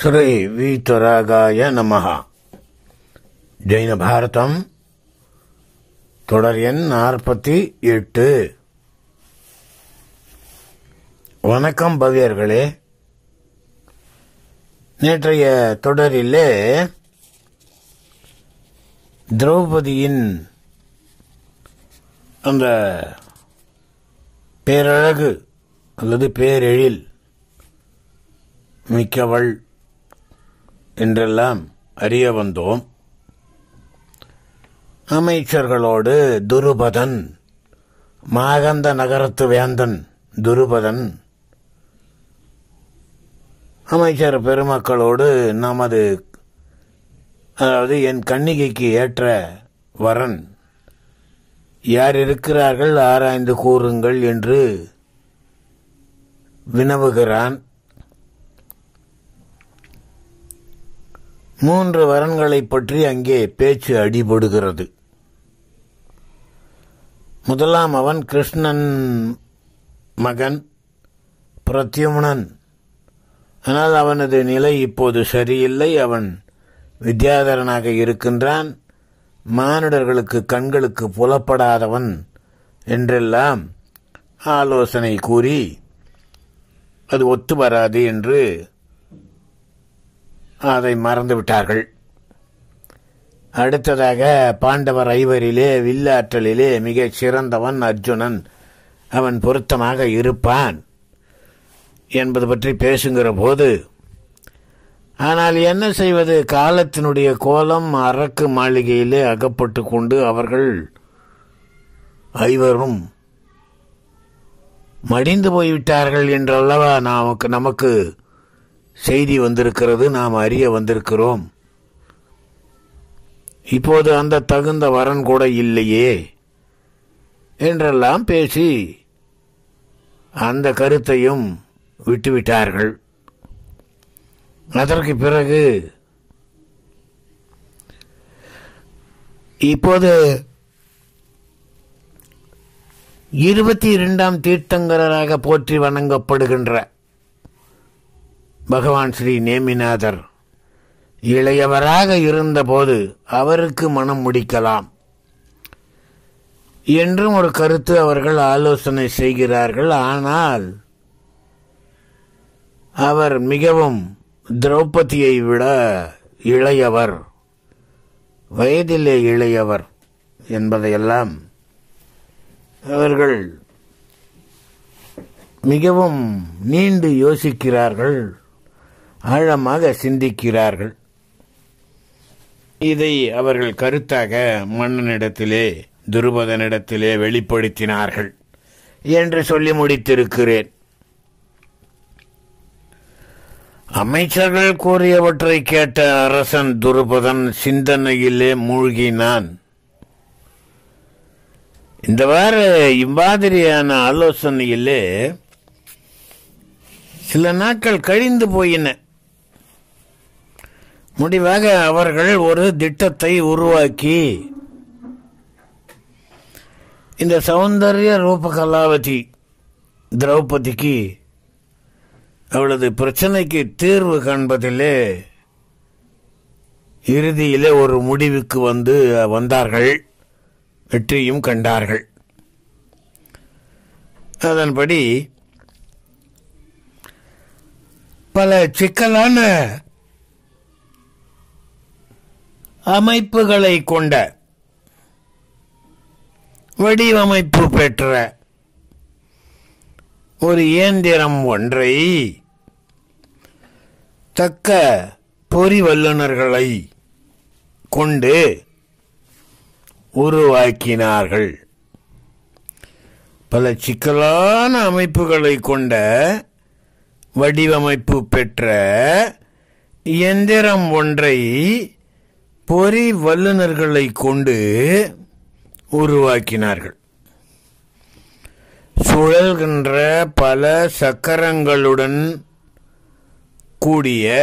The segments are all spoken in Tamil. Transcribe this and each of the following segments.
ஸ்ரீ வீத்தராகாய நமஹ ஜெயின பாரதம் தொடர் எண் நாற்பத்தி எட்டு வணக்கம் பவ்யர்களே நேற்றைய தொடரிலே திரௌபதியின் அந்த பேரழகு அல்லது பேரெழில் மிக்கவள் என்றெல்லாம் அறிய வந்தோம் அமைச்சர்களோடு துருபதன் மாகந்த நகரத்து வேந்தன் துருபதன் அமைச்சர் பெருமக்களோடு நமது அதாவது என் கன்னிகைக்கு ஏற்ற வரன் யார் இருக்கிறார்கள் ஆராய்ந்து கூறுங்கள் என்று வினவுகிறான் மூன்று வரன்களைப் பற்றி அங்கே பேச்சு அடிபடுகிறது முதலாம் அவன் கிருஷ்ணன் மகன் பிரத்யும்னன் ஆனால் அவனது நிலை இப்போது சரியில்லை அவன் வித்யாதரனாக இருக்கின்றான் மானிடர்களுக்கு கண்களுக்கு புலப்படாதவன் என்றெல்லாம் ஆலோசனை கூறி அது ஒத்து வராது என்று அதை மறந்து விட்டார்கள் அடுத்ததாக பாண்டவர் ஐவரிலே வில்லாற்றலிலே மிகச் சிறந்தவன் அர்ஜுனன் அவன் பொருத்தமாக இருப்பான் என்பது பற்றி பேசுகிற போது ஆனால் என்ன செய்வது காலத்தினுடைய கோலம் அரக்கு மாளிகையிலே அகப்பட்டு கொண்டு அவர்கள் ஐவரும் மடிந்து போய்விட்டார்கள் என்றல்லவா நமக்கு நமக்கு செய்தி வந்திருக்கிறது நாம் அறிய வந்திருக்கிறோம் இப்போது அந்த தகுந்த வரன் கூட இல்லையே என்றெல்லாம் பேசி அந்த கருத்தையும் விட்டுவிட்டார்கள் அதற்கு பிறகு இப்போது இருபத்தி இரண்டாம் தீர்த்தங்கராக போற்றி வணங்கப்படுகின்ற பகவான் ஸ்ரீ நேமிநாதர் இளையவராக இருந்தபோது அவருக்கு மனம் முடிக்கலாம் என்றும் ஒரு கருத்து அவர்கள் ஆலோசனை செய்கிறார்கள் ஆனால் அவர் மிகவும் திரௌபதியை விட இளையவர் வயதிலே இளையவர் என்பதையெல்லாம் அவர்கள் மிகவும் நீண்டு யோசிக்கிறார்கள் ஆழமாக சிந்திக்கிறார்கள் இதை அவர்கள் கருத்தாக மன்னனிடத்திலே துருபதனிடத்திலே வெளிப்படுத்தினார்கள் என்று சொல்லி முடித்திருக்கிறேன் அமைச்சர்கள் கூறியவற்றை கேட்ட அரசன் துருபதன் சிந்தனையிலே மூழ்கினான் இந்த வார இம்மாதிரியான ஆலோசனையிலே சில நாட்கள் கழிந்து போயின முடிவாக அவர்கள் ஒரு திட்டத்தை உருவாக்கி இந்த சௌந்தர்ய ரூபகலாவதி திரௌபதிக்கு அவளது பிரச்சனைக்கு தீர்வு காண்பதிலே இறுதியிலே ஒரு முடிவுக்கு வந்து வந்தார்கள் வெற்றியும் கண்டார்கள் அதன்படி பல சிக்கலான அமைப்புகளை கொண்ட வடிவமைப்பு பெற்ற ஒரு இயந்திரம் ஒன்றை தக்க பொறி வல்லுநர்களை கொண்டு உருவாக்கினார்கள் பல சிக்கலான அமைப்புகளை கொண்ட வடிவமைப்பு பெற்ற இயந்திரம் ஒன்றை பொறி வல்லுநர்களை கொண்டு உருவாக்கினார்கள் சுழல்கின்ற பல சக்கரங்களுடன் கூடிய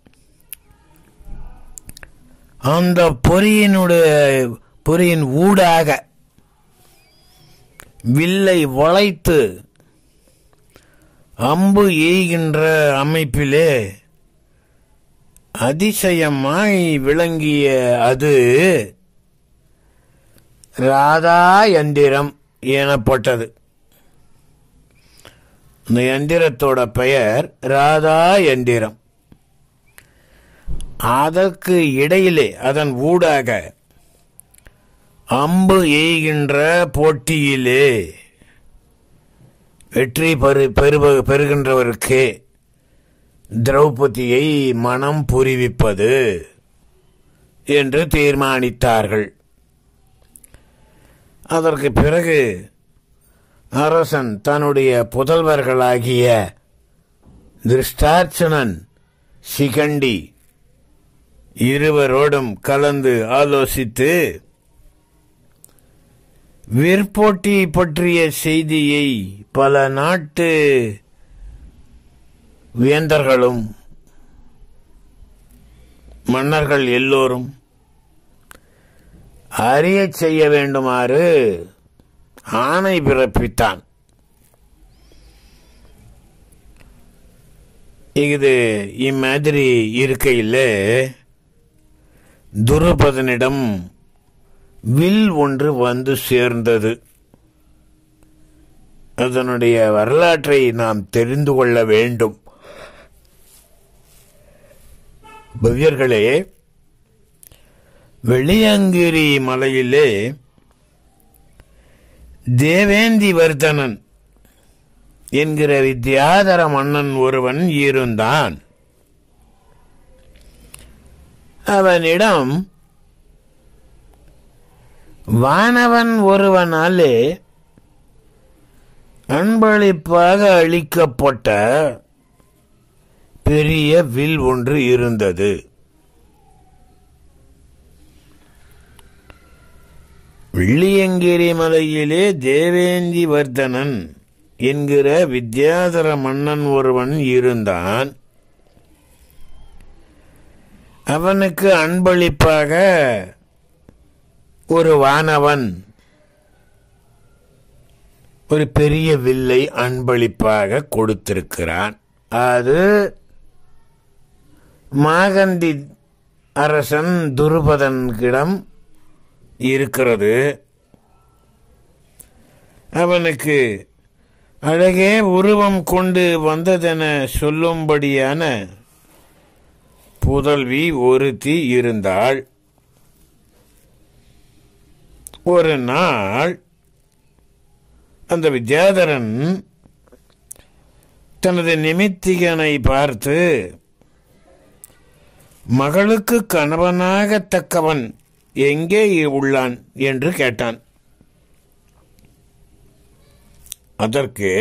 அந்த பொறியினுடைய பொறியின் ஊடாக வில்லை வளைத்து அம்பு எய்கின்ற அமைப்பிலே அதிசயமாய் விளங்கிய அது ராதா யந்திரம் எனப்பட்டது இந்த யந்திரத்தோட பெயர் ராதா யந்திரம் அதற்கு இடையிலே அதன் ஊடாக அம்பு எய்கின்ற போட்டியிலே வெற்றி பெறு பெறுவ பெறுகின்றவருக்கே திரௌபதியை மனம் புரிவிப்பது என்று தீர்மானித்தார்கள் அதற்கு பிறகு அரசன் தன்னுடைய புதல்வர்களாகிய திருஷ்டார்ச்சனன் சிகண்டி இருவரோடும் கலந்து ஆலோசித்து விற்போட்டி பற்றிய செய்தியை பல நாட்டு வேந்தர்களும் மன்னர்கள் எல்லோரும் அறியச் செய்ய வேண்டுமாறு ஆணை பிறப்பித்தான் இது இம்மாதிரி இருக்கையில் துருபதனிடம் வில் ஒன்று வந்து சேர்ந்தது அதனுடைய வரலாற்றை நாம் தெரிந்து கொள்ள வேண்டும் பவ்யர்களே வெளியங்கிரி மலையிலே தேவேந்தி வர்தனன் என்கிற வித்யாதர மன்னன் ஒருவன் இருந்தான் அவனிடம் வானவன் ஒருவனாலே அன்பளிப்பாக அளிக்கப்பட்ட பெரிய வில் ஒன்று இருந்தது வெள்ளியங்கிரி மலையிலே தேவேந்தி வர்தனன் என்கிற வித்யாதர மன்னன் ஒருவன் இருந்தான் அவனுக்கு அன்பளிப்பாக ஒரு வானவன் ஒரு பெரிய வில்லை அன்பளிப்பாக கொடுத்திருக்கிறான் அது மாகந்தி அரசன் துருபதன்கிடம் இருக்கிறது அவனுக்கு அழகே உருவம் கொண்டு வந்ததென சொல்லும்படியான புதல்வி ஒருத்தி இருந்தாள் ஒரு நாள் அந்த வித்யாதரன் தனது நிமித்திகனை பார்த்து மகளுக்கு கணவனாகத்தக்கவன் எங்கே உள்ளான் என்று கேட்டான் அதற்கு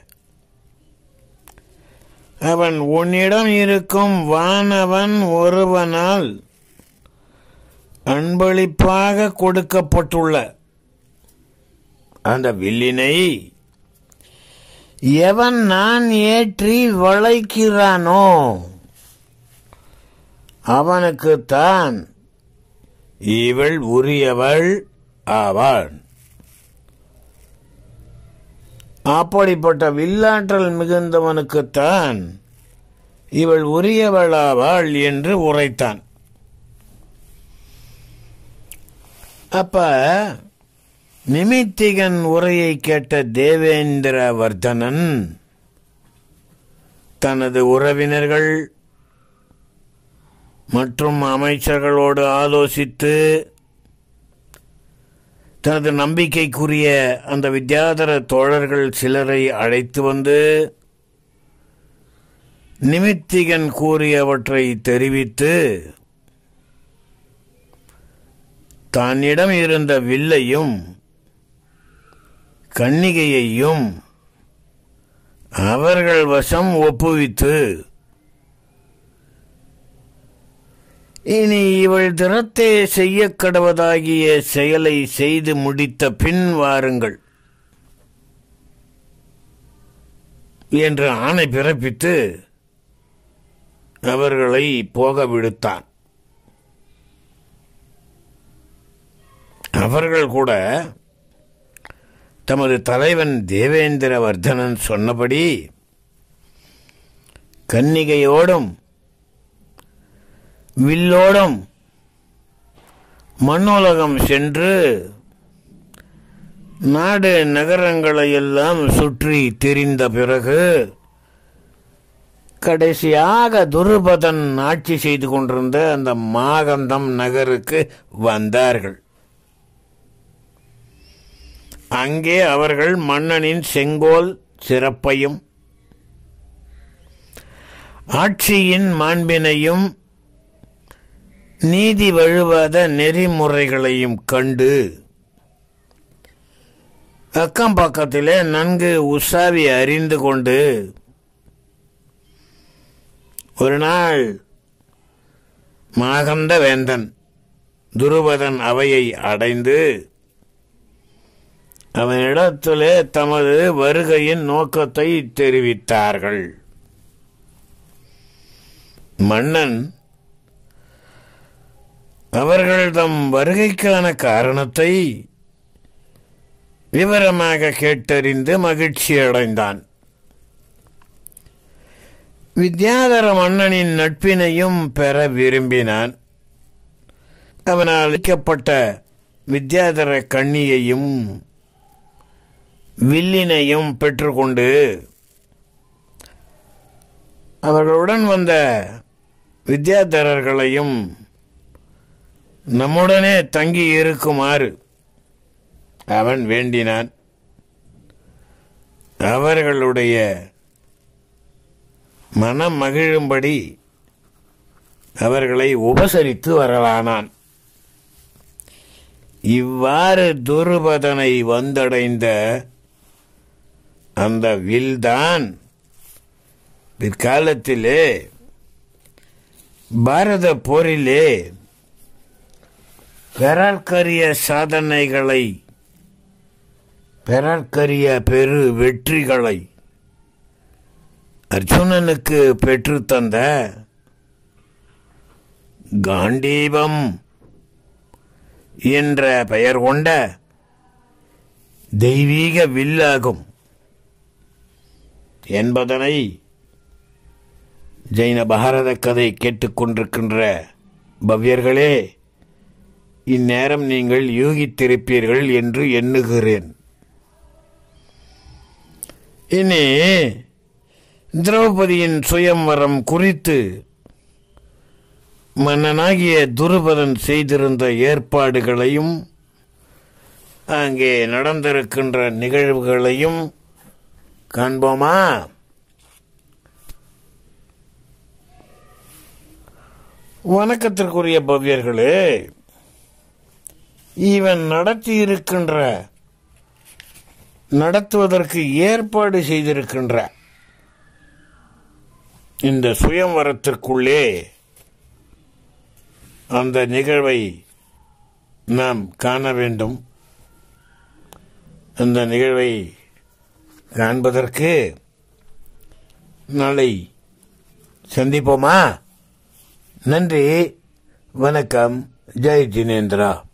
அவன் உன்னிடம் இருக்கும் வானவன் ஒருவனால் அன்பளிப்பாக கொடுக்கப்பட்டுள்ள அந்த வில்லினை எவன் நான் ஏற்றி வளைக்கிறானோ அவனுக்குத்தான் இவள் உரியவள் ஆவாள் அப்படிப்பட்ட வில்லாற்றல் மிகுந்தவனுக்குத்தான் இவள் உரியவளாவாள் என்று உரைத்தான் அப்ப நிமித்திகன் உரையை கேட்ட தேவேந்திர வர்தனன் தனது உறவினர்கள் மற்றும் அமைச்சர்களோடு ஆலோசித்து தனது நம்பிக்கைக்குரிய அந்த வித்யாதர தோழர்கள் சிலரை அழைத்து வந்து நிமித்திகன் கூறியவற்றை தெரிவித்து தன்னிடம் இருந்த வில்லையும் கன்னிகையையும் அவர்கள் வசம் ஒப்புவித்து இனி இவள் திறத்தே செய்ய கடவதாகிய செயலை செய்து முடித்த பின் வாருங்கள் என்று ஆணை பிறப்பித்து அவர்களை போக விடுத்தான் அவர்கள் கூட தமது தலைவன் தேவேந்திர வர்தனன் சொன்னபடி கன்னிகையோடும் வில்லோடும் மண்ணுலகம் சென்று நாடு நகரங்களை எல்லாம் சுற்றி திரிந்த பிறகு கடைசியாக துருபதன் ஆட்சி செய்து கொண்டிருந்த அந்த மாகந்தம் நகருக்கு வந்தார்கள் அங்கே அவர்கள் மன்னனின் செங்கோல் சிறப்பையும் ஆட்சியின் மாண்பினையும் நீதி வழுவாத நெறிமுறைகளையும் கண்டு அக்கம் பக்கத்திலே நன்கு உசாவி அறிந்து கொண்டு ஒரு நாள் மாகந்த வேந்தன் துருபதன் அவையை அடைந்து அவனிடத்திலே தமது வருகையின் நோக்கத்தை தெரிவித்தார்கள் மன்னன் அவர்கள் தம் வருகைக்கான காரணத்தை விவரமாக கேட்டறிந்து மகிழ்ச்சி அடைந்தான் வித்யாதர மன்னனின் நட்பினையும் பெற விரும்பினான் அவனால் அளிக்கப்பட்ட வித்யாதர கண்ணியையும் வில்லினையும் பெற்றுக்கொண்டு அவர்களுடன் வந்த வித்யாதரர்களையும் நம்முடனே தங்கி இருக்குமாறு அவன் வேண்டினான் அவர்களுடைய மனம் மகிழும்படி அவர்களை உபசரித்து வரலானான் இவ்வாறு துருபதனை வந்தடைந்த அந்த வில்தான் பிற்காலத்திலே பாரத போரிலே பெறற்கரிய சாதனைகளை பெறற்கரிய பெரு வெற்றிகளை அர்ஜுனனுக்கு பெற்றுத்தந்த காண்டீபம் என்ற பெயர் கொண்ட தெய்வீக வில்லாகும் என்பதனை ஜெயின பாரத கதை கேட்டுக்கொண்டிருக்கின்ற பவ்யர்களே இந்நேரம் நீங்கள் யூகித்திருப்பீர்கள் என்று எண்ணுகிறேன் இனி திரௌபதியின் சுயம்வரம் குறித்து மன்னனாகிய துருபதன் செய்திருந்த ஏற்பாடுகளையும் அங்கே நடந்திருக்கின்ற நிகழ்வுகளையும் காண்போமா வணக்கத்திற்குரிய பவ்யர்களே இவன் நடத்தியிருக்கின்ற நடத்துவதற்கு ஏற்பாடு செய்திருக்கின்ற இந்த சுயம்வரத்திற்குள்ளே அந்த நிகழ்வை நாம் காண வேண்டும் அந்த நிகழ்வை காண்பதற்கு நாளை சந்திப்போமா நன்றி வணக்கம் ஜெய் ஜினேந்திரா